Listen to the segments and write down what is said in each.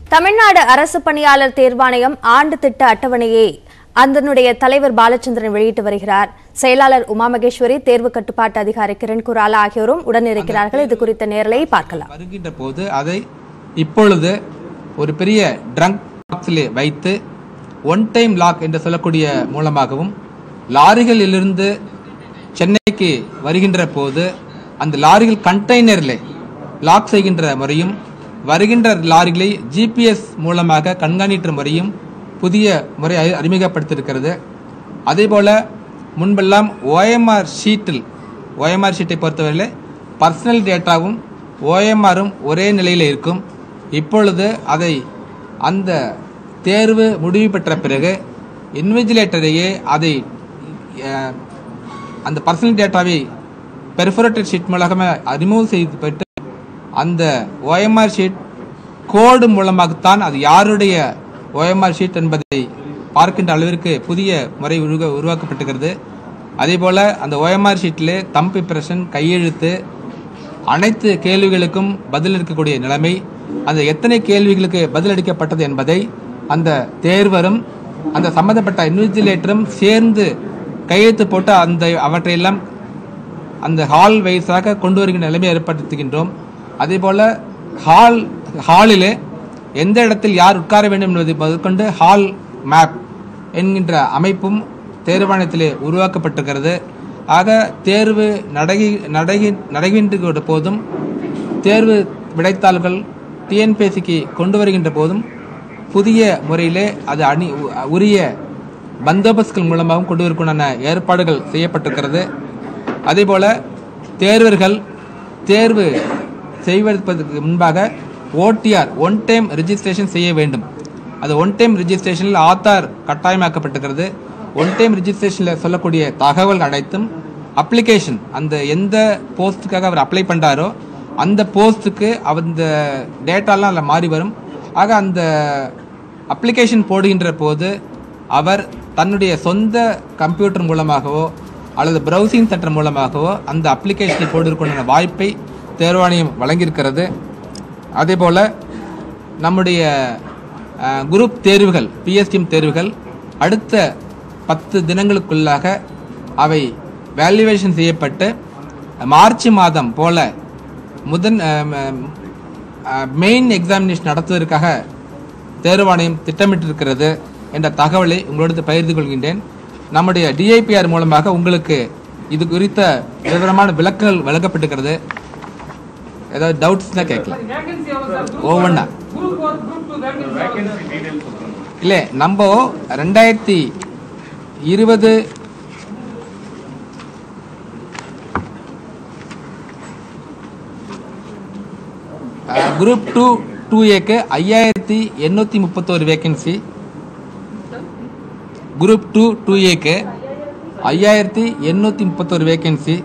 தமிழ்நாடு அரசு பணியாளர் தேர்வாணையம் ஆண்டு திட்ட அட்டவணையை அதனுடைய தலைவர் பாலச்சந்திரன் வெளியிட்டு வருகிறார் செயலாளர் உமா மகேஸ்வரி தேர்வு கட்டுப்பாட்டு அதிகாரி கிரண் குராலா ஆகியோரும் உடன் இருக்கிறார்கள் இது குறித்த நேரலையை பார்க்கலாம் வருகின்ற போது அதை இப்பொழுது ஒரு பெரிய ட்ரங்க் பாக்ஸிலே வைத்து ஒன் டைம் லாக் என்று சொல்லக்கூடிய மூலமாகவும் லாரிகளிலிருந்து சென்னைக்கு வருகின்ற போது அந்த லாரிகள் கண்டெய்னரில் லாக் செய்கின்ற முறையும் வருகின்ற லாரிகளை ஜிபிஎஸ் மூலமாக கண்காணிக்கிற முறையும் புதிய முறை அறி- அறிமுகப்படுத்தியிருக்கிறது அதேபோல முன்பெல்லாம் ஓஎம்ஆர் ஷீட்டில் ஓஎம்ஆர் ஷீட்டை பொறுத்தவரையில் பர்சனல் டேட்டாவும் ஓஎம்ஆரும் ஒரே நிலையில் இருக்கும் இப்பொழுது அதை அந்த தேர்வு முடிவு பெற்ற பிறகு இன்விஜிலேட்டரையே அதை அஹ், அந்த பர்சனல் டேட்டாவை பெர்ஃபரேட்டட் ஷீட் மூலமாக ரிமூவ் செய்து பெற்று அந்த ஓஎம்ஆர் ஷீட் கோடு மூலமாகத்தான் அது யாருடைய ஓஎம்ஆர் ஷீட் என்பதை பார்க்கின்ற அளவிற்கு புதிய முறை உருவ உருவாக்கப்பட்டிருக்கிறது அதேபோல அந்த ஓஎம்ஆர் ஷீட்டில் தம்பி பிரஷன் கையெழுத்து அனைத்து கேள்விகளுக்கும் பதில் இருக்கக்கூடிய நிலைமை அந்த எத்தனை கேள்விகளுக்கு பதிலளிக்கப்பட்டது என்பதை அந்த தேர்வரும் அந்த சம்பந்தப்பட்ட இன்விஜிலேட்டரும் சேர்ந்து கையெழுத்து போட்டு அந்த அவற்றையெல்லாம் அந்த ஹால் வைஸாக கொண்டு வருகின்ற நிலைமை ஏற்படுத்துகின்றோம் அதே போல ஹால் ஹாலிலே எந்த இடத்தில் யார் உட்கார வேண்டும் என்பதை முதற்கொண்டு ஹால் மேப் என்கின்ற அமைப்பும் தேர்வாணையத்திலே உருவாக்கப்பட்டிருக்கிறது ஆக தேர்வு நடகி நடகி நடகின்ற போதும் தேர்வு விடைத்தாள்கள் டிஎன்பிஎஸ்சிக்கு கொண்டு வருகின்ற போதும் புதிய முறையிலே அது அணி உரிய பந்தோபஸ்கள் மூலமாகவும் கொண்டு வருவதற்கான ஏற்பாடுகள் செய்யப்பட்டிருக்கிறது அதேபோல தேர்வர்கள் தேர்வு செய்வதற்கு முன்பாக ஓடிஆர் ஒன் டைம் ரிஜிஸ்ட்ரேஷன் செய்ய வேண்டும் அது ஒன் டைம் ரிஜிஸ்ட்ரேஷனில் ஆதார் கட்டாயமாக்கப்பட்டிருக்கிறது ஒன் டைம் ரிஜிஸ்ட்ரேஷனில் சொல்லக்கூடிய தகவல் அனைத்தும் அப்ளிகேஷன் அந்த எந்த போஸ்ட்டுக்காக அவர் அப்ளை பண்ணுறாரோ அந்த போஸ்ட்டுக்கு அந்த டேட்டாலாம் அதில் மாறி வரும் ஆக அந்த அப்ளிகேஷன் போடுகின்ற போது அவர் தன்னுடைய சொந்த கம்ப்யூட்டர் மூலமாகவோ அல்லது பிரவுசிங் சென்டர் மூலமாகவோ அந்த அப்ளிகேஷனை போடுவதற்கான வாய்ப்பை தேர்வாணையம் வழங்கியிருக்கிறது அதேபோல் நம்முடைய அஹ், குரூப் தேர்வுகள் பிஎஸ்டிஎம் தேர்வுகள் அடுத்த பத்து தினங்களுக்குள்ளாக அவை வேல்யூவேஷன் செய்யப்பட்டு மார்ச் மாதம் போல முதன் மெயின் எக்ஸாமினேஷன் நடத்துவதற்காக தேர்வாணையம் திட்டமிட்டிருக்கிறது என்ற தகவலை உங்களோடு பகிர்ந்து கொள்கின்றேன் நம்முடைய டிஐபிஆர் மூலமாக உங்களுக்கு இது குறித்த விவரமான விளக்கங்கள் வழங்கப்பட்டிருக்கிறது ஏதாவது டவுட்ஸ்னா கேட்கலாம் ஒவ்வொன்றா இல்லை நம்ம ரெண்டாயிரத்தி இருபது குரூப் டூ டூ ஏக்கு ஐயாயிரத்தி எண்ணூற்றி முப்பத்தோரு வேகன்சி குரூப் டூ டூ ஏக்கு ஐயாயிரத்தி எண்ணூற்றி முப்பத்தோரு வேகன்சி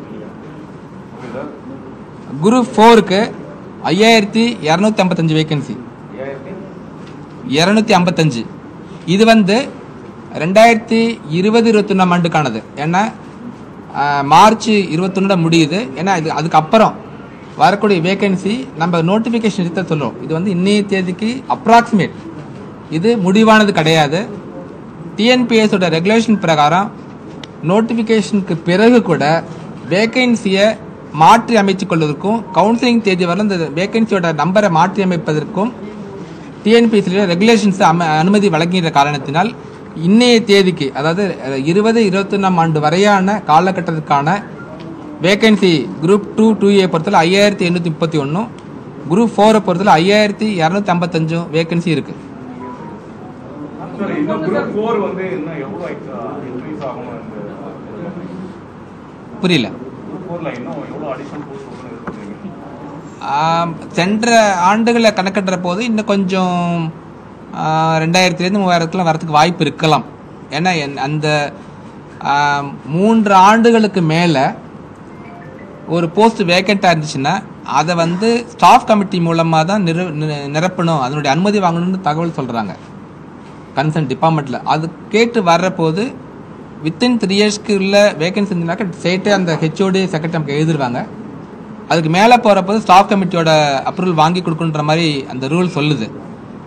குரூப் ஃபோருக்கு ஐயாயிரத்தி இரநூத்தி ஐம்பத்தஞ்சு வேகன்சி இரநூத்தி ஐம்பத்தஞ்சு இது வந்து ரெண்டாயிரத்தி இருபது இருபத்தொன்னாம் ஆண்டுக்கானது ஏன்னா ஆஹ், மார்ச் இருபத்தொன்னு முடியுது ஏன்னா இது அதுக்கப்புறம் வரக்கூடிய வேகன்சி நம்ம நோட்டிஃபிகேஷன் எடுத்த சொல்கிறோம் இது வந்து இன்னைய தேதிக்கு அப்ராக்சிமேட் இது முடிவானது கிடையாது டிஎன்பிஎஸோட ரெகுலேஷன் பிரகாரம் நோட்டிஃபிகேஷனுக்கு பிறகு கூட வேகன்சியை மாற்றி அமைத்துக் கொள்வதற்கும் கவுன்சிலிங் தேதி வரை இந்த வேகன்சியோட நம்பரை மாற்றி அமைப்பதற்கும் டிஎன்பிஎஸ்சியில் ரெகுலேஷன்ஸ் அம அனுமதி வழங்குகிற காரணத்தினால் இன்னைய தேதிக்கு அதாவது இருபது இருபத்தொன்னாம் ஆண்டு வரையான காலகட்டத்திற்கான vacancy group two two A பொறுத்தல ஐயாயிரத்தி எண்ணூற்றி முப்பத்தி ஒன்றும் குரூப் ஃபோரை பொறுத்தல ஐயாயிரத்தி இரநூத்தி ஐம்பத்தஞ்சும் வேகன்சி இருக்குது சார் இன்னும் குரூப் ஃபோர் வந்து இன்னும் எவ்வளோ இன்க்ரீஸ் ஆகும் இந்த புரியல குரூப் ஃபோரில் இன்னும் எவ்வளோ அடிஷனல் போஸ்ட் ஓப்பன் எதிர்பார்க்குறீங்க ஆம், சென்ற ஆண்டுகளை கணக்கிடுற போது இன்னும் கொஞ்சம் ஆ, ரெண்டாயிரத்துலேருந்து மூவாயிரத்துக்குலாம் வரதுக்கு வாய்ப்பு இருக்கலாம் ஏன்னா என்- அந்த ஆம், மூன்று ஆண்டுகளுக்கு மேலே ஒரு போஸ்ட் வேக்கண்ட்டாக இருந்துச்சுன்னா அதை வந்து ஸ்டாஃப் கமிட்டி மூலமாக தான் நிர நி- நிரப்பணும் அதனுடைய அனுமதி வாங்கணும்னு தகவல் சொல்கிறாங்க கன்சர்ன் டிபார்ட்மெண்ட்டில் அது கேட்டு வர்ற போது வித்தின் த்ரீ இயர்ஸ்க்கு உள்ள வேகன்சி இருந்துனாக்கா ஸ்டேட்டே அந்த ஹெச்ஓடி செக்ரட்டரி நமக்கு எழுதிருவாங்க அதுக்கு மேலே போகிறப்போது ஸ்டாஃப் கமிட்டியோட அப்ரூவல் வாங்கி கொடுக்குன்ற மாதிரி அந்த ரூல் சொல்லுது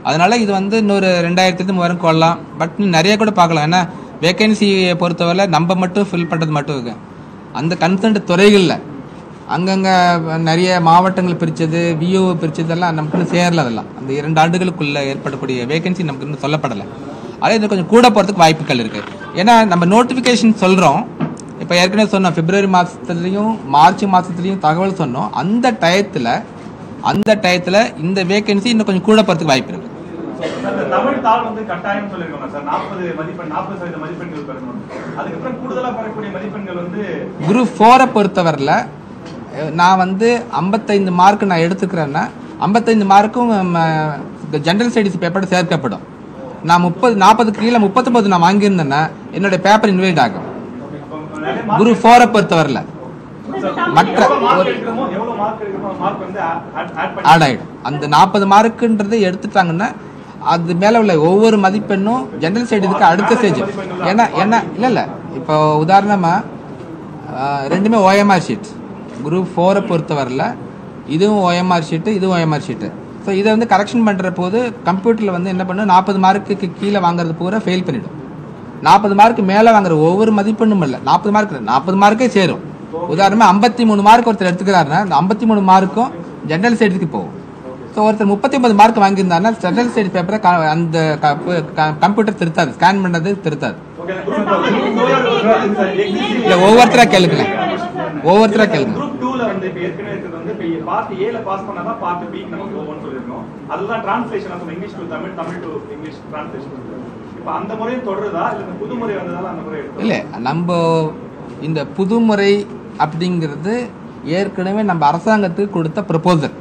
அதனால இது வந்து இன்னொரு ரெண்டாயிரத்துலேருந்து மூவாயிரம் கொள்ளலாம் பட் இன்னும் நிறைய கூட பார்க்கலாம் ஏன்னா வேகன்சியை பொறுத்தவரை நம்ம மட்டும் ஃபில் பண்ணுறது மட்டும் இருக்கு அந்த கன்சர்ன்ட் துறைகளில் அங்கங்கே நிறைய மாவட்டங்கள் பிரித்தது விஓ பிரித்ததெல்லாம் நமக்கு இன்னும் சேரல அதெல்லாம் அந்த இரண்டு ஆண்டுகளுக்குள்ள ஏற்படக்கூடிய வேகன்சி நமக்கு இன்னும் சொல்லப்படலை அதே இது கொஞ்சம் கூட போகிறதுக்கு வாய்ப்புகள் இருக்குது ஏன்னா நம்ம நோட்டிஃபிகேஷன் சொல்கிறோம் இப்போ ஏற்கனவே சொன்னோம் பிப்ரவரி மாதத்துலேயும் மார்ச் மாதத்துலேயும் தகவல் சொன்னோம் அந்த டயத்தில் அந்த டயத்தில் இந்த வேகன்சி இன்னும் கொஞ்சம் கூட போகிறதுக்கு வாய்ப்பு இருக்குது சார், இந்த தமிழ் தாள் வந்து கட்டாயம் சொல்லிருக்காங்க சார் நாற்பது மதிப்பெண் நாற்பது சதவீத மதிப்பெண்கள் பெறணும் அதுக்கப்புறம் கூடுதலா பெறக்கூடிய மதிப்பெண்கள் வந்து குரூப் ஃபோரை பொறுத்தவரையில் நான் வந்து ஐம்பத்தைந்து மார்க் நான் எடுத்துக்கிறேன்னா ஐம்பத்தைந்து மார்க்கும் ஜென்ரல் ஸ்டடீஸ் பேப்பரோட சேர்க்கப்படும் நான் முப்பது நாற்பதுக்கு கீழே முப்பத்தொம்பது நான் வாங்கியிருந்தேன்னா என்னுடைய பேப்பர் இன்வைட் ஆகும் அப்ப நிறைய குரூப் ஃபோரை பொறுத்தவரையில் மற்ற எவ்வளவு மார்க் எடுக்கிறோமோ எவ்வளவு மார்க் எடுக்கிறோமோ மார்க் வந்து ஆட் பண்ணி ஆட் ஆகிடும் அந்த நாற்பது மார்க்குன்றதை எடுத்துட்டாங்கன்னா அது மேலே உள்ள ஒவ்வொரு மதிப்பெண்ணும் ஜென்ரல் ஸ்டடீஸுக்கு அடுத்த ஸ்டேஜ் ஏன்னா ஏன்னா இல்லை இல்லை இப்போ உதாரணமாக ரெண்டுமே ஓஎம்ஆர் ஷீட் குரூப் ஃபோரை பொறுத்தவரையில் இதுவும் ஓஎம்ஆர் ஷீட்டு இதுவும் ஓஎம்ஆர் ஷீட்டு ஸோ இதை வந்து கரெக்ஷன் பண்ணுற போது கம்ப்யூட்டரில் வந்து என்ன பண்ணும் நாற்பது மார்க்குக்கு கீழே வாங்குறது பூரா ஃபெயில் பண்ணிடும் நாற்பது மார்க் மேலே வாங்குற ஒவ்வொரு மதிப்பெண்ணும் இல்லை நாற்பது மார்க் நாற்பது மார்க்கே சேரும் உதாரணமாக ஐம்பத்தி மூணு மார்க் ஒருத்தர் எடுத்துக்கிறாருன்னா அந்த ஐம்பத்தி மூணு மார்க்கும் ஜென்ரல் ஸ்டடீஸ்க்கு போகும் ஸோ ஒருத்தர் முப்பத்தி ஒன்பது மார்க் வாங்கியிருந்தாருன்னா ஜென்ரல் ஸ்டடீஸ் பேப்பரை அந்த கம்ப்யூட்டர் திருத்தாது ஸ்கேன் பண்ணது திருத்தாது ஓகே குரூப் இல்லை ஒவ்வொருத்தரா கேளுங்களேன் ஒவ்வொருத்தரா கேளுங்க குரூப் 2ல வந்து இப்ப ஏற்கனவே இருக்கிறது வந்து இப்ப பார்ட் ஏல பாஸ் பண்ணா தான் பார்ட் பி நமக்கு போகும்னு சொல்லிருக்கோம் அதுதான் translation of English to Tamil Tamil to English translation இப்ப அந்த முறையும் தொடருதா இல்ல இந்த புது முறை வந்ததால அந்த முறை எடுத்தோம் இல்லை நம்ம இந்த புதுமுறை அப்படிங்கிறது ஏற்கனவே நம்ம அரசாங்கத்துக்கு கொடுத்த ப்ரப்போசல்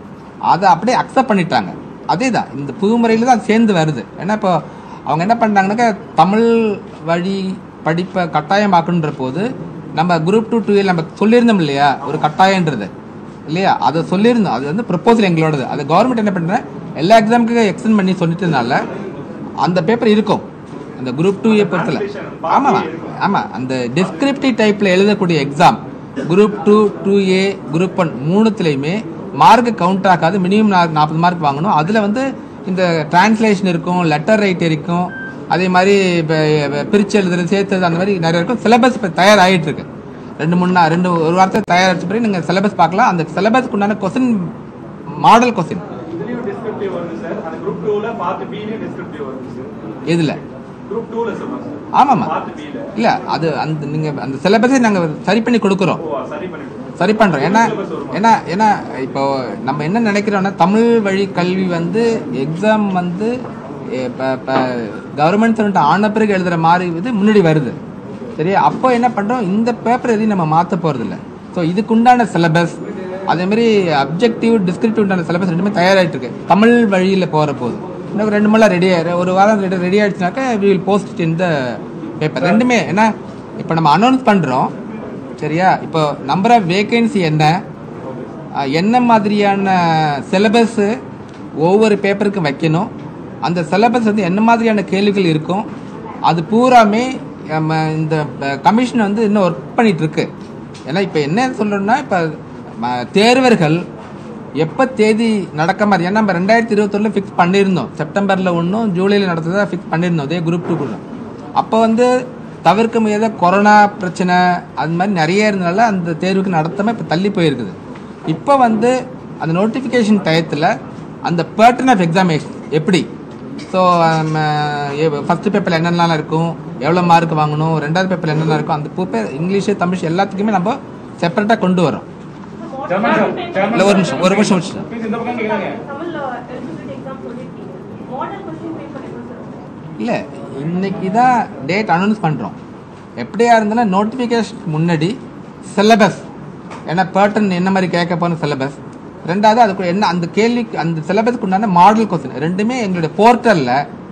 அதை அப்படியே அக்செப்ட் பண்ணிட்டாங்க அதே தான் இந்த புதுமுறையில் தான் சேர்ந்து வருது ஏன்னா இப்போ அவங்க என்ன பண்ணுறாங்கன்னாக்கா தமிழ் வழி படிப்பை கட்டாயமாக்குன்ற போது நம்ம குரூப் டூ டூ நம்ம சொல்லியிருந்தோம் இல்லையா ஒரு கட்டாயன்றது இல்லையா அதை சொல்லியிருந்தோம் அது வந்து ப்ரப்போசல் எங்களோடது அது கவர்மெண்ட் என்ன பண்ணுறேன் எல்லா எக்ஸாமுக்கு எக்ஸ்டெண்ட் பண்ணி சொல்லிட்டதுனால அந்த பேப்பர் இருக்கும் அந்த குரூப் டூ பொறுத்தல ஆமாம் ஆமாம் அந்த டிஸ்கிரிப்டிவ் டைப்பில் எழுதக்கூடிய exam group two two A group one மூணுத்துலேயுமே மார்க் கவுண்ட் ஆகாது மினிமம் நாற்பது மார்க் வாங்கணும் அதில் வந்து இந்த டிரான்ஸ்லேஷன் இருக்கும் லெட்டர் ரைட் இருக்கும் அதே மாதிரி இப்போ பிரித்து எழுதுறது சேர்த்தது அந்த மாதிரி நிறைய இருக்கும் சிலபஸ் இப்போ தயாராகிட்டு இருக்கு ரெண்டு மூணு நாள் ரெண்டு ஒரு வாரத்தில் தயாரிச்ச பிறகு நீங்கள் சிலபஸ் பார்க்கலாம் அந்த சிலபஸ்க்கு உண்டான கொஸ்டின் மாடல் கொஸ்டின் இதுலயும் டிஸ்கிரிப்டிவ் வருது சார் அந்த குரூப் 2ல பார்ட் பி லயும் டிஸ்கிரிப்டிவ் வருது சார் இதில் குரூப் 2ல சொல்லுங்க சார் ஆமாம்மா பார்ட் பி ல இல்லை அது அந்த நீங்கள் அந்த சிலபஸை நாங்கள் சரி பண்ணி கொடுக்குறோம் ஓ சரி பண்ணிட்டு சரி பண்றோம் ஏன்னா syllabus வருமா? ஏன்னா ஏன்னா இப்போ நம்ம என்ன நினைக்கிறோம்னா தமிழ் வழி கல்வி வந்து எக்ஸாம் வந்து இப்போ இப்போ கவர்மெண்ட் சர்வெண்ட் ஆன பிறகு எழுதுற மாதிரி இது முன்னாடி வருது சரியா அப்போ என்ன பண்றோம் இந்த பேப்பர் எதையும் நம்ம மாற்ற போறதில்ல ஸோ இதுக்குண்டான சிலபஸ் அதே மாதிரி அப்ஜெக்டிவ் டிஸ்கிரிப்டிவ் உண்டான சிலபஸ் ரெண்டுமே தயாராகிட்டு இருக்கு தமிழ் வழியில் போகிற போது இன்னும் ரெண்டு மூணு ரெடி ஆயிரு ஒரு வாரம் ரெடி ரெடி ஆயிடுச்சுனாக்கா வி வில் போஸ்ட் இந்த பேப்பர் ரெண்டுமே ஏன்னா இப்போ நம்ம அனௌன்ஸ் பண்ணுறோம் சரியா இப்போ நம்பர் ஆஃப் வேகன்சி என்ன அஹ், என்ன மாதிரியான சிலபஸ்ஸு ஒவ்வொரு பேப்பருக்கும் வைக்கணும் அந்த சிலபஸ் வந்து என்ன மாதிரியான கேள்விகள் இருக்கும் அது பூராமே நம்ம இந்த கமிஷன் வந்து இன்னும் ஒர்க் பண்ணிட்டு இருக்கு ஏன்னா இப்போ என்ன சொல்கிறோம்னா இப்போ ம- தேர்வர்கள் எப்போ தேதி நடக்க மாதிரி ஏன்னா நம்ம ரெண்டாயிரத்தி இருபத்தொன்னில் ஃபிக்ஸ் பண்ணியிருந்தோம் செப்டம்பரில் ஒன்றும் ஜூலையில் நடத்துறதா ஃபிக்ஸ் பண்ணியிருந்தோம் அதே குரூப் டூ கூட அப்போ வந்து தவிர்க்க முடியாத கொரோனா பிரச்சனை அது மாதிரி நிறைய இருந்தனால அந்த தேர்வுக்கு நடத்தாமல் இப்போ தள்ளி போயிருக்குது இப்போ வந்து அந்த நோட்டிஃபிகேஷன் டயத்தில் அந்த பேட்டர்ன் ஆஃப் எக்ஸாமினேஷன் எப்படி ஸோ ஃபஸ்ட்டு பேப்பரில் என்னென்னலாம் இருக்கும் எவ்வளோ மார்க் வாங்கணும் ரெண்டாவது பேப்பரில் என்னென்ன இருக்கும் அந்த பேப்பர் இங்கிலீஷு தமிழ் எல்லாத்துக்குமே நம்ம செப்பரேட்டாக கொண்டு வரோம் இல்லை ஒரு நிமிஷம் ஒரு நிமிஷம் ஒரு நிமிஷம் இந்த பக்கம் கேக்குறாங்க தமிழ்ல எலிஜிபிலிட்டி எக்ஸாம் சொல்லிருக்கீங்க மாடல் கொஸ்டின் பேப்பர் எப்போ சார் இல்லை இன்னைக்கு தான் டேட் அனௌன்ஸ் பண்ணுறோம் எப்படியா இருந்தாலும் நோட்டிஃபிகேஷன் முன்னாடி சிலபஸ் ஏன்னா பேட்டர்ன் என்ன மாதிரி கேட்க போன சிலபஸ் ரெண்டாவது அதுக்கு என்ன அந்த கேள்விக்கு அந்த சிலபஸ்க்கு உண்டான மாடல் கொஸ்டின் ரெண்டுமே எங்களுடைய போர்ட்டலில்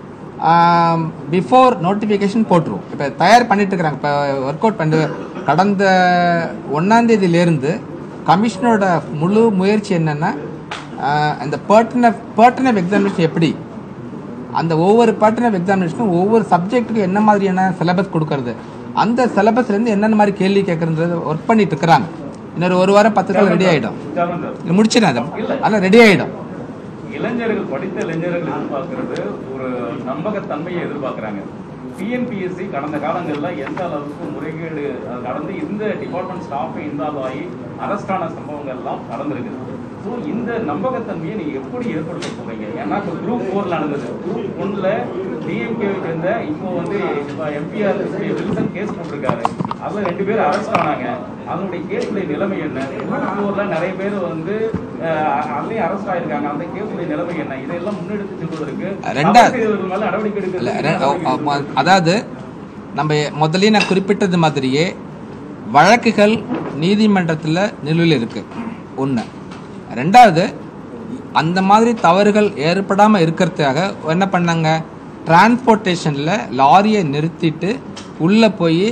பிஃபோர் நோட்டிஃபிகேஷன் போட்டுருவோம் இப்போ தயார் பண்ணிட்டு இருக்கிறாங்க இப்போ ஒர்க் அவுட் பண்ணி கடந்த ஒன்றாந்தேதியிலேருந்து கமிஷனோட முழு முயற்சி என்னென்னா அந்த pattern of pattern of examination எப்படி அந்த ஒவ்வொரு பேட்டர்ன் ஆஃப் எக்ஸாமினேஷனும் ஒவ்வொரு சப்ஜெக்ட்டுக்கும் என்ன மாதிரியான சிலபஸ் கொடுக்கறது அந்த சிலபஸ்லேருந்து என்னென்ன மாதிரி கேள்வி கேட்குறது ஒர்க் பண்ணிட்டு இருக்கிறாங்க இன்னொரு ஒரு வாரம் பத்து நாள் ரெடி ஆகிடும் ஜாமன் சார் இது முடிச்சிடும் அது அதெல்லாம் ரெடி ஆகிடும் இளைஞர்கள் படித்த இளைஞர்கள் எதிர்பார்க்கிறது ஒரு நம்பகத்தன்மையை எதிர்பார்க்கறாங்க டிஎன்பிஎஸ்சி கடந்த காலங்கள்ல எந்த அளவுக்கு முறைகேடு அது நடந்து இந்த டிபார்ட்மெண்ட் ஸ்டாஃப் இன்வால்வ் ஆகி அரெஸ்டான சம்பவங்கள் எல்லாம் நடந்திருக்குது ஸோ இந்த நம்பகத்தன்மையை நீங்க எப்படி ஏற்படுத்த போறீங்க ஏன்னா இப்போ குரூப் ஃபோர்ல நடந்தது குரூப் ஒன்ல டிஎம்கே சேர்ந்த இப்போ வந்து எம்பிஆர் வில்சன் கேஸ் போட்டிருக்காரு அதுல ரெண்டு பேர் அரெஸ்ட் ஆனாங்க அதனுடைய கேஸுடைய நிலைமை என்ன குரூப் ஃபோர்ல நிறைய பேர் வந்து அஹ், அதுலயும் அரெஸ்ட் ஆயிருக்காங்க அந்த கேஸுடைய நிலைமை என்ன இதையெல்லாம் முன்னெடுத்து செல்வதற்கு ரெண்டா- தவறு செய்தவர்கள் மேல நடவடிக்கை இல்ல, எடுக்கிறது ரெ- ஓ- ஓ- ம- அதாவது நம்ம முதல்லயே நான் குறிப்பிட்டது மாதிரியே வழக்குகள் நீதிமன்றத்தில் நிலுவையில் இருக்கு ஒன்று ரெண்டாவது அந்த மாதிரி தவறுகள் ஏற்படாமல் இருக்கிறதுக்காக என்ன பண்ணாங்க டிரான்ஸ்போர்ட்டேஷனில் லாரியை நிறுத்திட்டு உள்ளே போய்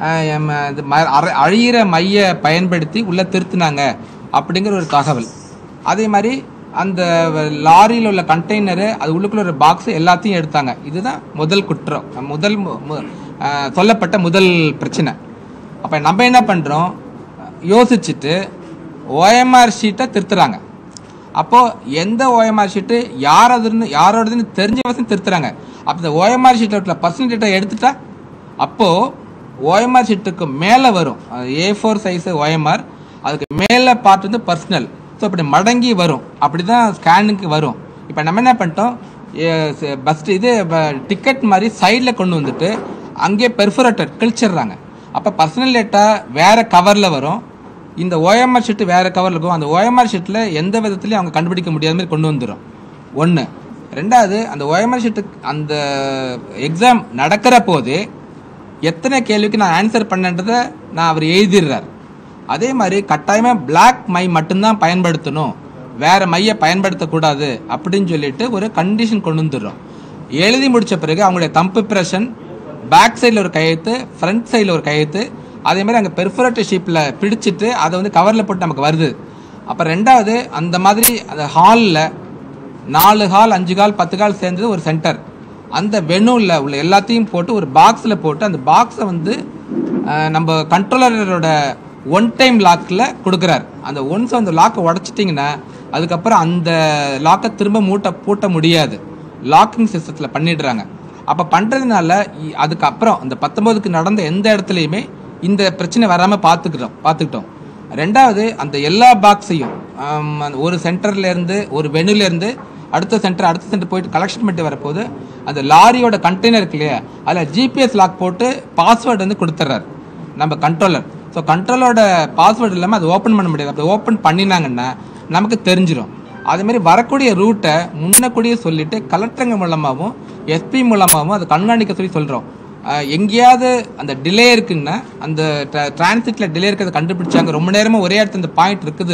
அழியிற மைய பயன்படுத்தி உள்ளே திருத்தினாங்க அப்படிங்கிற ஒரு தகவல் அதே மாதிரி அந்த லாரியில் உள்ள கண்டெய்னரு அது உள்ளுக்குள்ள ஒரு பாக்ஸ் எல்லாத்தையும் எடுத்தாங்க இதுதான் முதல் குற்றம் முதல் மு- மு- அஹ், சொல்லப்பட்ட முதல் பிரச்சனை அப்போ நம்ம என்ன பண்ணுறோம் யோசிச்சுட்டு ஓஎம்ஆர் ஷீட்டை திருத்துறாங்க அப்போது எந்த ஓஎம்ஆர் ஷீட்டு யாரோடதுன்னு யாரோடதுன்னு தெரிஞ்ச வசம் திருத்துறாங்க அப்போ இந்த ஓஎம்ஆர் ஷீட்டில் உள்ள பர்சனல் டேட்டா எடுத்துட்டா அப்போது ஓஎம்ஆர் ஷீட்டுக்கு மேலே வரும் ஏ ஃபோர் சைஸு ஓஎம்ஆர் அதுக்கு மேலே பார்ட் வந்து பர்சனல் ஸோ இப்படி மடங்கி வரும் அப்படி தான் ஸ்கேனுக்கு வரும் இப்போ நம்ம என்ன பண்ணிட்டோம் பஸ் இது டிக்கெட் மாதிரி சைடில் கொண்டு வந்துட்டு அங்கேயே பெர்ஃபரேட்டர் கிழிச்சிடுறாங்க அப்போ பர்சனல் டேட்டா வேறு கவரில் வரும் இந்த ஓஎம்ஆர் ஷீட்டு வேறு கவரில் இருக்கும் அந்த ஓஎம்ஆர் ஷீட்டில் எந்த விதத்துலையும் அவங்க கண்டுபிடிக்க முடியாத மாதிரி கொண்டு வந்துடும் ஒன்று ரெண்டாவது அந்த ஓஎம்ஆர் ஷீட்டு அந்த எக்ஸாம் நடக்கிற போது எத்தனை கேள்விக்கு நான் ஆன்சர் பண்ணன்றதை நான் அவர் எழுதிடுறார் அதே மாதிரி கட்டாயமாக பிளாக் மை மட்டும்தான் பயன்படுத்தணும் வேற மையை பயன்படுத்தக்கூடாது அப்படின்னு சொல்லிட்டு ஒரு கண்டிஷன் கொண்டு வந்துடுறோம் எழுதி முடிச்ச பிறகு அவங்களுடைய தம்பு பிரஷன் பேக் சைடில் ஒரு கையெழுத்து ஃப்ரண்ட் சைடில் ஒரு கையெழுத்து அதே மாதிரி அங்கே பெர்ஃபரேட் ஷீப்பில் பிடிச்சிட்டு அதை வந்து கவரில் போட்டு நமக்கு வருது அப்போ ரெண்டாவது அந்த மாதிரி அந்த ஹாலில் நாலு ஹால் அஞ்சு கால் பத்து கால் சேர்ந்தது ஒரு சென்டர் அந்த வெனுவில் உள்ள எல்லாத்தையும் போட்டு ஒரு பாக்ஸில் போட்டு அந்த பாக்ஸை வந்து அஹ், நம்ம கண்ட்ரோலரோட ஒன் டைம் லாக்கில் கொடுக்குறாரு அந்த ஒன்ஸ் அந்த லாக்கை உடச்சிட்டிங்கன்னா அதுக்கப்புறம் அந்த லாக்கை திரும்ப மூட்டை பூட்ட முடியாது லாக்கிங் சிஸ்டத்தில் பண்ணிடுறாங்க அப்போ பண்ணுறதுனால அதுக்கப்புறம் அந்த பத்தொம்போதுக்கு நடந்த எந்த இடத்துலையுமே இந்த பிரச்சனை வராமல் பார்த்துக்கிட்டோம் பார்த்துக்கிட்டோம் ரெண்டாவது அந்த எல்லா பாக்ஸையும் ஒரு சென்டர்ல இருந்து ஒரு வெனுல இருந்து அடுத்த சென்டர் அடுத்த சென்டர் போயிட்டு கலெக்ஷன் பண்ணிட்டு வரப்போது அந்த லாரியோட கண்டெய்னர் இருக்கு இல்லையா அதில் ஜிபிஎஸ் லாக் போட்டு பாஸ்வேர்டு வந்து கொடுத்துட்றாரு நம்ம கண்ட்ரோலர் ஸோ கண்ட்ரோலோட பாஸ்வேர்டு இல்லாமல் அதை ஓப்பன் பண்ண முடியாது அப்படி ஓப்பன் பண்ணினாங்கன்னா நமக்கு தெரிஞ்சிடும் அதே மாதிரி வரக்கூடிய ரூட்டை முன்னக்கூடியே சொல்லிட்டு கலெக்டருங்க மூலமாகவும் எஸ்பி மூலமாகவும் அதை கண்காணிக்க சொல்லி சொல்கிறோம் எங்கேயாவது அந்த டிலே இருக்குன்னா அந்த டிரான்சிட்டில் டிலே இருக்கிறத கண்டுபிடிச்சாங்க ரொம்ப நேரமாக ஒரே இடத்துல இந்த பாயிண்ட் இருக்குது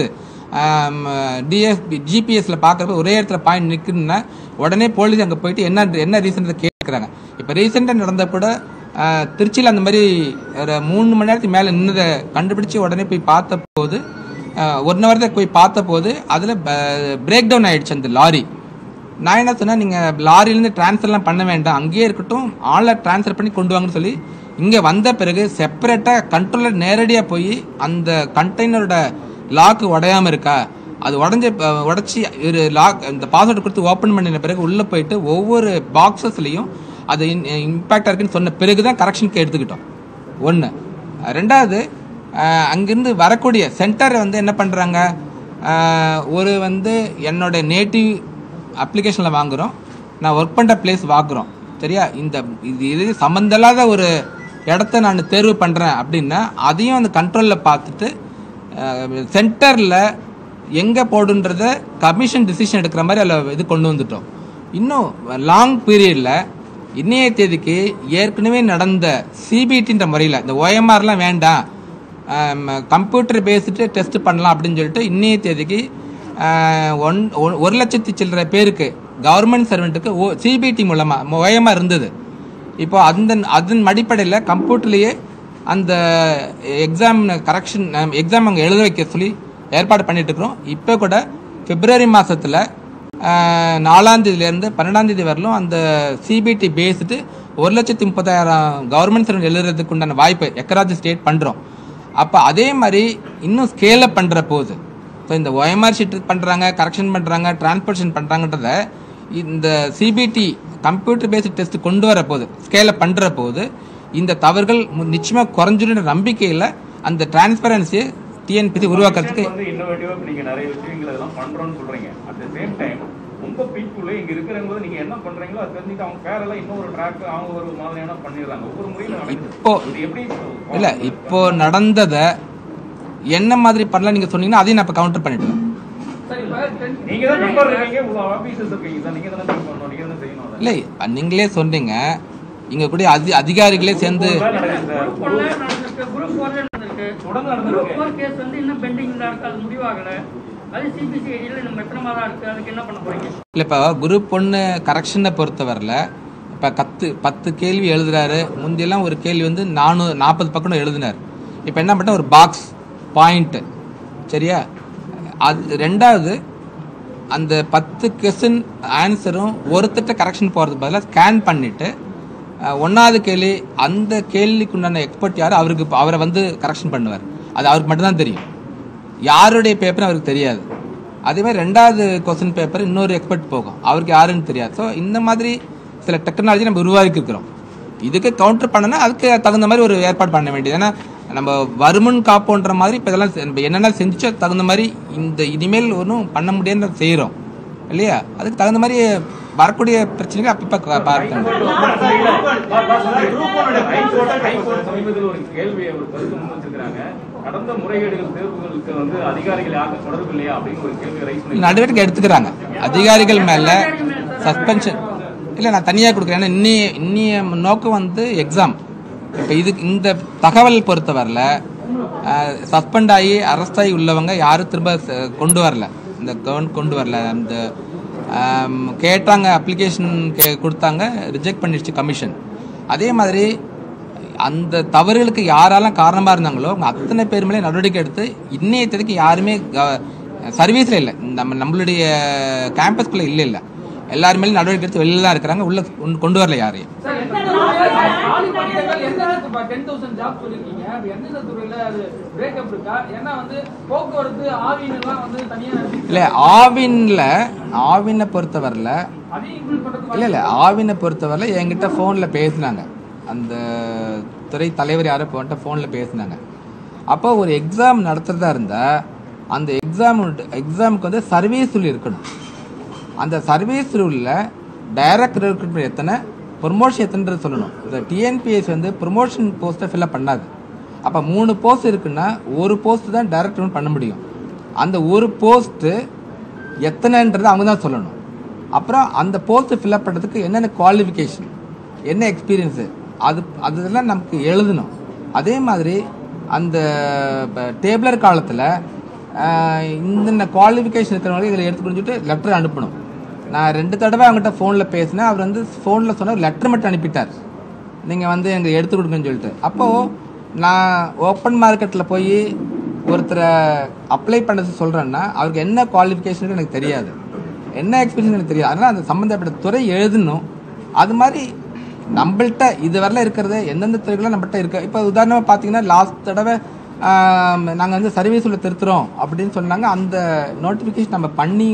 டிஎஸ்பி ஜிபிஎஸ்ல பார்க்குறப்ப ஒரே இடத்துல பாயிண்ட் நிற்குதுன்னா உடனே போலீஸ் அங்கே போயிட்டு என்ன என்ன ரீசன் கேட்குறாங்க இப்போ ரீசெண்டாக நடந்த கூட திருச்சியில் அந்த மாதிரி ஒரு மூணு மணி நேரத்துக்கு மேலே நின்னதை கண்டுபிடிச்சு உடனே போய் பார்த்த போது அஹ், ஒன் ஹவர் தான் போய் பார்த்த போது அதில் பிரேக் டவுன் ஆயிடுச்சு அந்த லாரி நான் என்ன சொன்னேன் நீங்கள் லாரியிலேருந்து ட்ரான்ஸ்ஃபர்லாம் பண்ண வேண்டாம் அங்கேயே இருக்கட்டும் ஆளை ட்ரான்ஸ்ஃபர் பண்ணி கொண்டு வாங்கன்னு சொல்லி இங்கே வந்த பிறகு செப்பரேட்டாக கண்ட்ரோலர் நேரடியாக போய் அந்த கண்டெய்னரோட லாக்கு உடையாமல் இருக்கா அது உடஞ்ச உடச்சி ஒரு லாக் இந்த பாஸ்வேர்டு கொடுத்து ஓப்பன் பண்ணின பிறகு உள்ளே போயிட்டு ஒவ்வொரு பாக்ஸஸ்லையும் அது இம்பேக்டாக இருக்குன்னு சொன்ன பிறகு தான் கரெக்ஷனுக்கு எடுத்துக்கிட்டோம் ஒன்று ரெண்டாவது அஹ், அங்கிருந்து வரக்கூடிய சென்டர் வந்து என்ன பண்ணுறாங்க ஒரு வந்து என்னோட நேட்டிவ் அப்ளிகேஷனில் வாங்குகிறோம் நான் ஒர்க் பண்ணுற பிளேஸ் வாங்குகிறோம் சரியா இந்த இது இது சம்மந்தமில்லாத ஒரு இடத்த நான் தேர்வு பண்ணுறேன் அப்படின்னா அதையும் அந்த கண்ட்ரோலில் பார்த்துட்டு சென்டரில் எங்கே போடுன்றத கமிஷன் டிசிஷன் எடுக்கிற மாதிரி அதில் இது கொண்டு வந்துட்டோம் இன்னும் லாங் பீரியடில் இன்னைய தேதிக்கு ஏற்கனவே நடந்த சிபிடின்ற முறையில் இந்த ஓஎம்ஆர்லாம் வேண்டாம் கம்ப்யூட்டர் பேஸ்டு டெஸ்ட் பண்ணலாம் அப்படின்னு சொல்லிட்டு இன்னைய தேதிக்கு ஆஹ், ஒன் ஒ- ஒரு லட்சத்தி சில்லற பேருக்கு கவர்மெண்ட் சர்வெண்ட்டுக்கு ஓ சிபிடி மூலமாக ஓஎம்ஆர் இருந்தது இப்போ அந்த அதன் அடிப்படையில் கம்ப்யூட்டர்லேயே அந்த எக்ஸாம் கரெக்ஷன் எக்ஸாம் அங்கே எழுத வைக்க சொல்லி ஏற்பாடு பண்ணிட்டு இருக்கிறோம் இப்போ கூட பிப்ரவரி மாதத்தில் நாலாம் தேதியிலேருந்து பன்னெண்டாம் தேதி வரலும் அந்த சிபிடி பேஸ்டு ஒரு லட்சத்தி முப்பதாயிரம் கவர்மெண்ட் சர்வெண்ட் எழுதுறதுக்கு உண்டான வாய்ப்பு எக்கராஜ் ஸ்டேட் பண்ணுறோம் அப்போ அதே மாதிரி இன்னும் ஸ்கேலப் பண்ணுற போது ஸோ இந்த ஒயம்ஆர் ஷீட் பண்ணுறாங்க கரெக்ஷன் பண்ணுறாங்க டிரான்ஸ்போர்ஷன் பண்ணுறாங்கன்றத இந்த சிபிடி கம்ப்யூட்டர் பேஸ்ட் டெஸ்ட் கொண்டு வர போது ஸ்கேல பண்ணுற போது இந்த தவறுகள் நிச்சயமாக குறைஞ்சிருன்ற நம்பிக்கையில் அந்த டிரான்ஸ்பரன்சியை டிஎன்பிசி உருவாக்குறதுக்கு வந்து இன்னோவேட்டிவா இப்ப நீங்க நிறைய விஷயங்கள் இதெல்லாம் பண்றோம்னு சொல்றீங்க அட் த சேம் டைம் உங்க பீப்புள் இங்க இருக்கிறவங்க நீங்க என்ன பண்றீங்களோ அது தெரிஞ்சுட்டு அவங்க பேரெல்லாம் இன்னொரு ட்ராக் அவங்க ஒரு மாதிரியான பண்ணிடுறாங்க ஒவ்வொரு முறையும் நடக்குது இப்போ- இது எப்படி இல்லை இப்போ நடந்ததை என்ன மாதிரி பண்ணலாம் நீங்கள் சொன்னீங்கன்னா அதையும் நான் இப்போ கவுண்டர் பண்ணிடுவேன் நீங்க தான் மெம்பர் இருக்கீங்க உங்க ஆபீசர்ஸ் இருக்கீங்க சார் நீங்க தானே பண்ணணும் நீங்க தானே செய்யணும் அதை. இல்லை நீங்களே சொன்னீங்க இங்கே கூட அதி அதிகாரிகளே சேர்ந்து ஒரு வேலை நடக்குது சார். குரூப் ஒன்ல நடந்திருக்கு குரூப் ஃபோர்ல நடந்திருக்கு தொடர்ந்து குரூப் நடந்திருக்கு ஃபோர் கேஸ் வந்து இன்னும் பெண்டிங்ல இருக்கு அது முடிவாகல அது சிபிசி ஐடியில் நம்ம எத்தனை மாதம் இருக்கு அதுக்கு என்ன பண்ண போறீங்க இல்லை இப்போ குரூப் ஒன்று கரெக்ஷனை பொறுத்தவரையில் இப்போ கத்து பத்து கேள்வி எழுதுறாரு முந்தியெல்லாம் ஒரு கேள்வி வந்து நானூ நாற்பது பக்கம் எழுதினார் இப்போ என்ன பண்ண ஒரு பாக்ஸ் பாயிண்ட்டு சரியா அது ரெண்டாவது அந்த பத்து கொஸ்டின் ஆன்சரும் ஒருத்தட்ட கரெக்ஷன் போகிறதுக்கு பதிலாக ஸ்கேன் பண்ணிவிட்டு ஒன்றாவது கேள்வி அந்த கேள்விக்கு உண்டான எக்ஸ்பர்ட் யார் அவருக்கு இப்ப அவரை வந்து கரெக்ஷன் பண்ணுவார் அது அவருக்கு மட்டும்தான் தெரியும் யாருடைய பேப்பர் அவருக்கு தெரியாது அதே மாதிரி ரெண்டாவது கொஸ்டின் பேப்பர் இன்னொரு எக்ஸ்பர்ட் போகும் அவருக்கு யாருன்னு தெரியாது ஸோ இந்த மாதிரி சில டெக்னாலஜி நம்ம உருவாக்கி இருக்கிறோம் இதுக்கு கவுண்டர் பண்ணனா அதுக்கு தகுந்த மாதிரி ஒரு ஏற்பாடு பண்ண வேண்டியது ஏன்னா நம்ம வருமுன் காப்போன்ற மாதிரி இப்போ இதெல்லாம் செ- நம்ம என்னென்ன செஞ்சோ தகுந்த மாதிரி இந்த இனிமேல் ஒன்றும் பண்ண முடியாதுன்னு செய்கிறோம் இல்லையா அதுக்கு தகுந்த மாதிரி வரக்கூடிய பிரச்சனைகள் அப்பப்போ பார்க்கணும் ஹைகோர்ட் ஹைகோர்ட் சமீபத்தில் ஒரு கேள்வியை ஒரு கருத்து முன் வச்சிருக்காங்க கடந்த முறைகேடுகள் தேர்வுகளுக்கு வந்து அதிகாரிகள் யாருக்கும் தொடர்பு இல்லையா அப்படின்னு ஒரு கேள்வி ரைஸ் பண்ணி நடவடிக்கை எடுத்துக்கிறாங்க அதிகாரிகள் மேல சஸ்பென்ஷன் இல்லை நான் தனியாக கொடுக்குறேன் ஏன்னா இன்னி இன்னிய நோக்கம் வந்து எக்ஸாம் இப்போ இது இந்த தகவல் பொறுத்தவரையில் சஸ்பெண்ட் ஆகி அரெஸ்ட் ஆகி உள்ளவங்க யாரும் திரும்ப ச- கொண்டு வரல இந்த கவர்மெண்ட் கொண்டு வரல அந்த ஆம், கேட்டாங்க அப்ளிகேஷன் கே கொடுத்தாங்க ரிஜெக்ட் பண்ணிடுச்சு கமிஷன் அதே மாதிரி அந்த தவறுகளுக்கு யாரெல்லாம் காரணமாக இருந்தாங்களோ அவங்க அத்தனை பேர் மேலே நடவடிக்கை எடுத்து இன்னைய தேதிக்கு யாருமே சர்வீஸில் இல்லை நம்ம நம்மளுடைய கேம்பஸ்குள்ளே இல்லை இல்லை எல்லாரும் மேலேயும் நடவடிக்கை எடுத்து வெளியில தான் இருக்கிறாங்க உள்ள கொண்டு- கொண்டு வரல யாரையும் சார் எந்தெந்த துறையில காலி பணியிடங்கள் எந்தெந்த இப்போ டென் தௌசண்ட் ஜாப் சொல்லியிருக்கீங்க அது எந்தெந்த துறையில அது பிரேக்கப் இருக்கா ஏன்னா வந்து போக்குவரத்து ஆவினெல்லாம் வந்து தனியா நடத்திட்டு இல்லை ஆவின்ல ஆவினை பொறுத்தவரையில் அதையும் இன்க்ளூட் பண்றது இல்லை இல்லை ஆவினை பொறுத்தவரையில் என்கிட்ட ஃபோனில் பேசினாங்க அந்த துறை தலைவர் யாரோ போன்ட்ட ஃபோனில் பேசினாங்க அப்போ ஒரு எக்ஸாம் நடத்துறதா இருந்தால் அந்த எக்ஸாம் எக்ஸாமுக்கு வந்து சர்வீஸ் ரூல் இருக்கணும் அந்த சர்வீஸ் ரூலில் டைரக்ட் ரெக்ரூட்மெண்ட் எத்தனை ப்ரொமோஷன் எத்தனைன்றது சொல்லணும் இந்த டிஎன்பிஎஸ் வந்து ப்ரொமோஷன் போஸ்ட்டை ஃபில்அப் பண்ணாது அப்போ மூணு போஸ்ட் இருக்குன்னா ஒரு போஸ்ட் தான் டைரக்ட் ரெக்ரூட்மெண்ட் பண்ண முடியும் அந்த ஒரு போஸ்ட்டு எத்தனைன்றது அவங்க தான் சொல்லணும் அப்புறம் அந்த போஸ்ட்டு ஃபில்அப் பண்ணுறதுக்கு என்னென்ன குவாலிஃபிகேஷன் என்ன எக்ஸ்பீரியன்ஸு அது அதெல்லாம் நமக்கு எழுதணும் அதே மாதிரி அந்த டேபிளர் காலத்தில் இந்த குவாலிஃபிகேஷன் இருக்கிறவங்க இதில் எடுத்து புரிஞ்சுட்டு லெட்டர் அனுப்பணும் நான் ரெண்டு தடவை அவங்ககிட்ட ஃபோனில் பேசினேன் அவர் வந்து ஃபோனில் சொன்னார் லெட்டர் மட்டும் அனுப்பிட்டார் நீங்கள் வந்து எங்களுக்கு எடுத்து கொடுங்கன்னு சொல்லிட்டு அப்போது நான் ஓப்பன் மார்க்கெட்டில் போய் ஒருத்தரை அப்ளை பண்ணது சொல்கிறேன்னா அவருக்கு என்ன குவாலிஃபிகேஷன் எனக்கு தெரியாது என்ன எக்ஸ்பீரியன்ஸ் எனக்கு தெரியாது அதனால் அந்த சம்மந்தப்பட்ட துறை எழுதணும் அது மாதிரி நம்மள்ட்ட இது வரல இருக்கிறது எந்தெந்த துறைகளும் நம்மள்ட்ட இருக்கு இப்போ உதாரணமாக பார்த்தீங்கன்னா லாஸ்ட் தடவை நாங்கள் வந்து சர்வீஸ் உள்ள திருத்துறோம் அப்படின்னு சொன்னாங்க அந்த நோட்டிஃபிகேஷன் நம்ம பண்ணி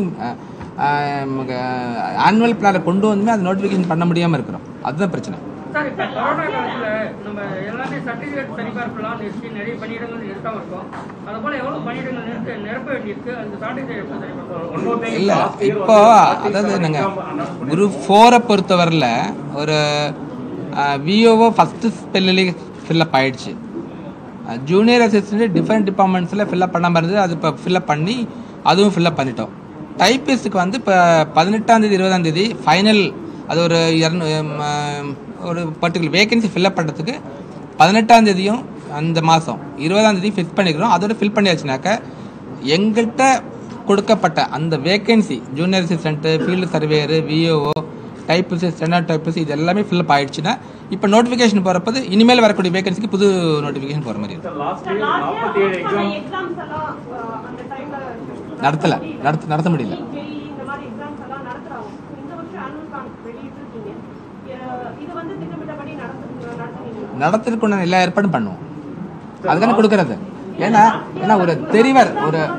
ஆனுவல் பிளானை கொண்டு வந்துமே அந்த நோட்டிஃபிகேஷன் பண்ண முடியாமல் இருக்கிறோம் அதுதான் பிரச்சனை சார் இப்போ கொரோனா காலத்துல நம்ம எல்லாமே சர்டிஃபிகேட் சரிபார்க்கலாம் நிறுத்தி நிறைய பணியிடங்கள் நிறுத்தாம இருக்கோம் அது போல எவ்வளவு பணியிடங்கள் நிறுத்த நிரப்ப வேண்டியிருக்கு அந்த சர்டிஃபிகேட் எப்படி சரிபார்க்கலாம் One more thing, இல்லை last year இப்போ வந்து அதாவது exam நாங்கள் announce பண்ணி- குரூப் ஃபோரை பொறுத்தவரையில் ஒரு விஓஓ ஃபஸ்ட்டு ஸ்பெல்லிலே ஃபில்லப் ஆயிடுச்சு ஜூனியர் அசிஸ்டன்ட் டிஃப்ரெண்ட் டிபார்ட்மெண்ட்ஸில் ஃபில்லப் பண்ணாமல் இருந்தது அது இப்போ ஃபில்லப் பண்ணி அதுவும் ஃபில்லப் பண்ணிட்டோம் டைப்பிஸ்ட்டுக்கு வந்து இப்போ பதினெட்டாம் தேதி இருபதாம் தேதி ஃபைனல் அது ஒரு இரநூ ஒரு பர்டிகுலர் வேகன்சி ஃபில்லப் பண்ணுறதுக்கு பதினெட்டாம் தேதியும் அந்த மாதம் இருபதாம் தேதி ஃபிக்ஸ் பண்ணிக்கிறோம் அதோட ஃபில் பண்ணியாச்சுனாக்க எங்கள்கிட்ட கொடுக்கப்பட்ட அந்த vacancy junior assistant field surveyor VAO typist steno typist இது எல்லாமே ஃபில்லப் ஆயிடுச்சுன்னா இப்போ நோட்டிஃபிகேஷன் போகிறப்பது இனிமேல் வரக்கூடிய வேகன்சிக்கு புது நோட்டிஃபிகேஷன் போகிற மாதிரி இருக்கும் Sir, last sir year last 47 exam exams எல்லாம் அஹ், அந்த டைம்ல நடத்தல நடத்த நடத்த முடியல ஜேஇ இந்த மாதிரி எக்ஸாம்ஸ் எல்லாம் நடத்துறாங்க இந்த வருஷம் ஆனுவல் பிளான் வெளியிட்டிருக்கீங்க அஹ், இது வந்து திட்டமிட்டபடி நடத்து நடத்துனீங்க நடத்துறதுக்கு உண்டான எல்லா ஏற்பாடும் பண்ணுவோம் அதுதானே கொடுக்கறது ஏன்னா ஏன்னா ஒரு தெரிவர் ஒரு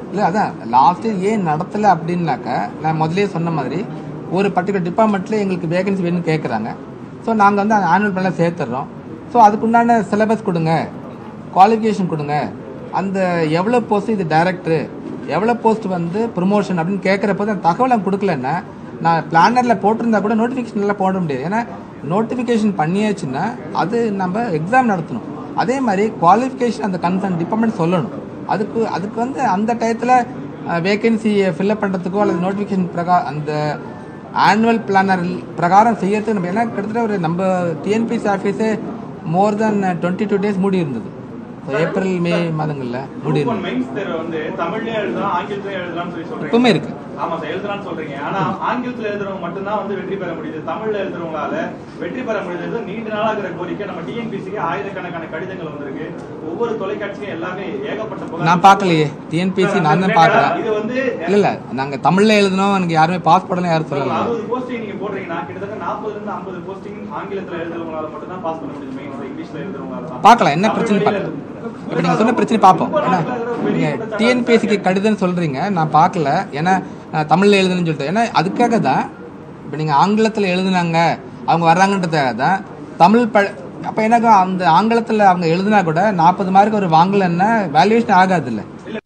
இல்லை அதான் லாஸ்ட் இயர் ஏன் நடத்தலை அப்படின்னாக்க நான் முதல்லயே சொன்ன மாதிரி ஒரு பர்டிகுலர் டிபார்ட்மெண்ட்டில் எங்களுக்கு வேகன்சி வேணும்னு கேட்குறாங்க ஸோ நாங்கள் வந்து அந்த ஆனுவல் பிளானில் சேர்த்துடுறோம் ஸோ அதுக்குண்டான சிலபஸ் கொடுங்க குவாலிஃபிகேஷன் கொடுங்க அந்த எவ்வளோ போஸ்ட் இது டைரக்டரு எவ்வளோ போஸ்ட் வந்து ப்ரொமோஷன் அப்படின்னு கேட்குறப்போ அந்த தகவல் அவங்க கொடுக்கலன்னா நான் பிளானரில் போட்டிருந்தா கூட நோட்டிஃபிகேஷனில் போட முடியாது ஏன்னா நோட்டிஃபிகேஷன் பண்ணியாச்சுன்னா அது நம்ம எக்ஸாம் நடத்தணும் அதே மாதிரி குவாலிஃபிகேஷன் அந்த கன்சர்ன் டிபார்ட்மெண்ட் சொல்லணும் அதுக்கு அதுக்கு வந்து அந்த டயத்தில் வேகன்சியை ஃபில்அப் பண்ணுறதுக்கோ அல்லது நோட்டிஃபிகேஷன் பிரகா அந்த ஆனுவல் பிளானர் பிரகாரம் செய்யறதுக்கு நம்ம ஏன்னா கிட்டத்தட்ட ஒரு நம்ம டிஎன்பிசி ஆஃபீஸே more than twenty two days மூடி இருந்தது So, ஏப்ரல் மே மாதங்களில் மூடி குரூப் ஒன் இருந்தது மெயின்ஸ் தேர்வு வந்து தமிழ்லயும் எழுதலாம் ஆங்கிலத்திலயும் எழுதலாம்னு சொல்லி சொல்றீங்க இப்பவுமே இருக்கு ஆமா சார் எழுதலாம்னு சொல்றீங்க ஆனா ஆங்கிலத்துல எழுதுறவங்க மட்டும்தான் வந்து வெற்றி பெற முடியுது தமிழ்ல எழுதுறவங்களால வெற்றி பெற முடியுது நீண்ட நாளா இருக்கிற கோரிக்கை நம்ம டிஎன்பிசிக்கு ஆயிரக்கணக்கான கடிதங்கள் வந்திருக்கு ஒவ்வொரு தொலைக்காட்சியும் எல்லாமே ஏகப்பட்ட புகார் நான் பார்க்கலையே டிஎன்பிசி நான் தான் பார்க்குறேன் இது வந்து இல்லை இல்லை நாங்கள் தமிழில் எழுதணும் எனக்கு யாருமே பாஸ்போர்ட்லாம் யாரும் சொல்லலை அறுபது போஸ்டிங் நீங்க போடுறீங்கன்னா கிட்டத்தட்ட நாற்பதுல இருந்து ஐம்பது போஸ்டிங் ஆங்கிலத்துல எழுதுறவங்களால மட்டும் தான் பாஸ் பண்ண முடியுது மெயின்ஸ் இங்கிலீஷ்ல எழுதுறவங்களால தான். பார்க்கலாம் என்ன பிரச்சனை தமிழ் பார்க்கலாம் வழியில இப்போ நீங்கள் சொன்ன பிரச்சனை பார்ப்போம் ஏன்னா நீங்கள் டிஎன்பிஎஸ்சிக்கு கடிதம் சொல்கிறீங்க நான் பார்க்கல ஏன்னா நான் தமிழில் எழுதுன்னு சொல்லிட்டு ஏன்னா அதுக்காக தான் இப்போ நீங்கள் ஆங்கிலத்தில் எழுதுனாங்க அவங்க வர்றாங்கன்றதுக்காக தான் தமிழ் ப அப்போ எனக்கு அந்த ஆங்கிலத்தில் அவங்க எழுதுனா கூட நாற்பது மார்க் ஒரு வாங்கலைன்னா வேல்யூவேஷன் ஆகாதுல்ல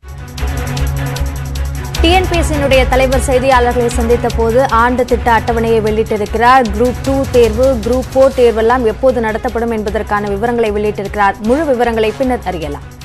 டிஎன்பிஎஸ்சியினுடைய தலைவர் செய்தியாளர்களை சந்தித்த போது ஆண்டு திட்ட அட்டவணையை வெளியிட்டிருக்கிறார் குரூப் டூ தேர்வு குரூப் போர் தேர்வெல்லாம் எப்போது நடத்தப்படும் என்பதற்கான விவரங்களை வெளியிட்டிருக்கிறார் முழு விவரங்களை பின்னர் அறியலாம்